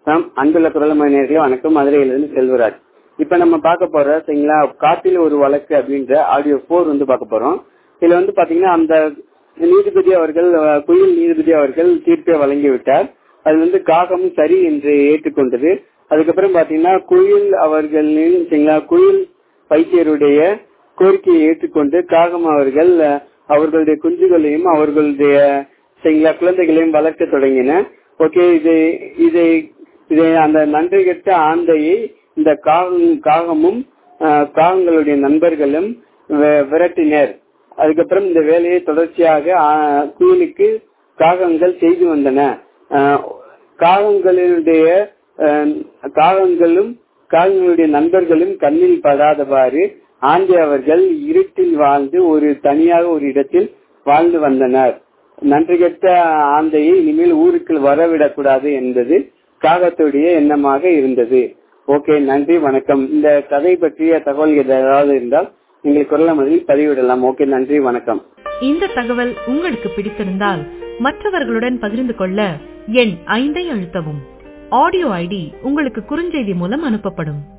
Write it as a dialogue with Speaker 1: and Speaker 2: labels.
Speaker 1: நாம் அன்புள்ள குரல் மணியர்களே வணக்கம் மதுரையிலிருந்து செல்வராஜ் இப்ப நம்ம பார்க்க போற சரிங்களா காட்டில் ஒரு வழக்கு அப்படின்ற ஆடியோ போர் வந்து பார்க்க போறோம் இதுல வந்து பாத்தீங்கன்னா அந்த நீதிபதி அவர்கள் அஹ், குயில் நீதிபதி அவர்கள் தீர்ப்பை வழங்கிவிட்டார் அது வந்து காகம் சரி என்று ஏற்றுக்கொண்டது அதுக்கப்புறம் பாத்தீங்கன்னா குயில் அவர்களின் சரிங்களா குயில் வைத்தியருடைய கோரிக்கையை ஏற்றுக்கொண்டு காகம் அவர்கள் அஹ், அவர்களுடைய குஞ்சுகளையும் அவர்களுடைய சரிங்களா குழந்தைகளையும் வளர்க்க தொடங்கின ஓகே இது இதை இதை அந்த நன்றி கெட்ட ஆந்தையை இந்த காகம் காகமும் அஹ், காகங்களுடைய நண்பர்களும் வி- விரட்டினர் அதுக்கப்புறம் இந்த வேலையை தொடர்ச்சியாக அஹ், குயிலுக்கு காகங்கள் செய்து வந்தன அஹ், காகங்களுடைய அஹ், காகங்களும் காகங்களுடைய நண்பர்களும் கண்ணில் படாதவாறு ஆண்டி அவர்கள் இருட்டில் வாழ்ந்து ஒரு தனியாக ஒரு இடத்தில் வாழ்ந்து வந்தனர் நன்றி கெட்ட ஆந்தையை இனிமேல் ஊருக்குள் வரவிடக்கூடாது என்பது காகத்துடைய எண்ணமாக இருந்தது ஓகே நன்றி வணக்கம் இந்த கதை பற்றிய தகவல் ஏதாவது இருந்தால் நீங்கள் குரல் மதில் பதிவிடலாம் ஓகே நன்றி வணக்கம்
Speaker 2: இந்த தகவல் உங்களுக்கு பிடித்திருந்தால் மற்றவர்களுடன் பகிர்ந்து கொள்ள எண் ஐந்தை அழுத்தவும் ஆடியோ ஐடி உங்களுக்கு குறுஞ்செய்தி மூலம் அனுப்பப்படும்